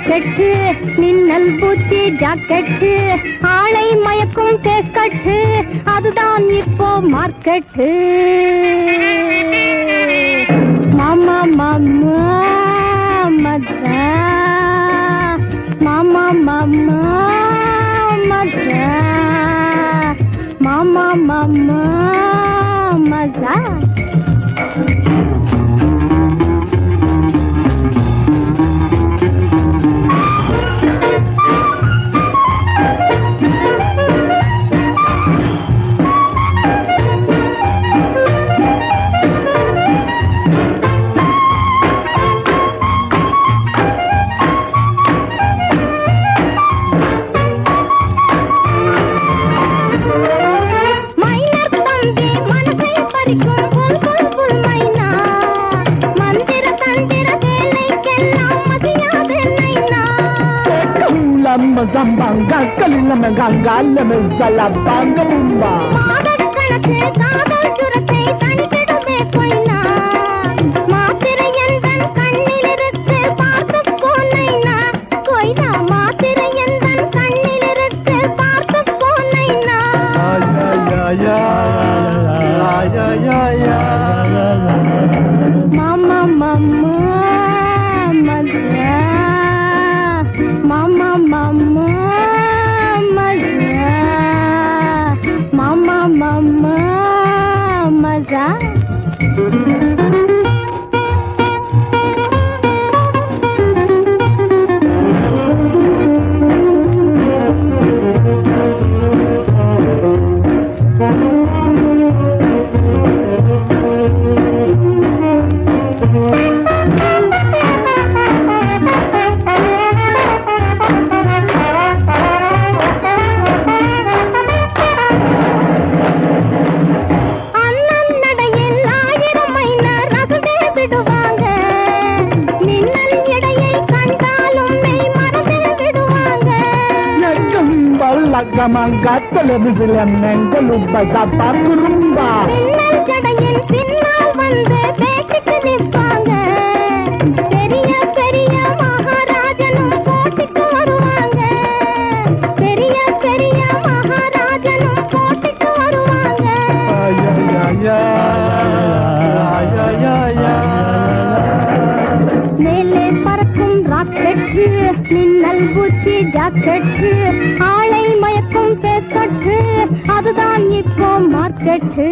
Rocket மின்னல் பூச்சி jacket ஆளை மயக்கும் பேஸ்கட்டு அதுதான் இப்போ மார்க்கெட்டு மாமா மாமா மதா மாமா மாமா மதா மாமா மாமா மதா மைனர் தம்பி மனசை பறிக்கும் புல் புல் புல் மைனா மந்திர தந்திர வேலைக்கெல்லாம் மதியாது நைனா Lama zambanga, kalilama ganga, lama zalabanga bumba. மாதக்கணக்கு காதல் ஜுரத்தை தணிக்கிடுமே கொய்னா மாத்திரை எந்தன் கண்ணில் இருக்கு பார்த்து போனைனா கொய்னா மாத்திரை எந்தன் கண்ணில் இருக்கு பார்த்து போனைனா மாமா மாமா மதா மாமா மாமா மதா மாமா மாமா மதா அண்ணன் நடையில் ஆயிரம் மைனர் ரகுதே விடுவாங்க மின்னல் எடையை கண்டாலும் மெய் மறந்து விடுவாங்க மின்னல் ஜடையின் பின்னால் வந்து பேட்டிக்கு நிற்பாங்க பெரிய பெரிய மகாராஜனும் போட்டிக்கு வருவாங்க பெரிய பெரிய மகாராஜனும் போட்டிக்கு வருவாங்க மேலே பறக்கும் ராக்கெட்டு மின்னல் பூச்சி ஜாக்கெட்டு ஆளை மயக்கும் பேஸ்கட்டு அதுதான் இப்போ மார்க்கெட்டு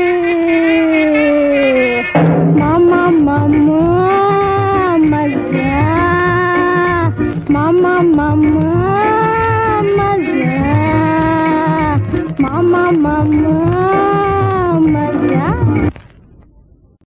மாமா மாமா மஜா மாமா மாமா மஜா மாமா மாமா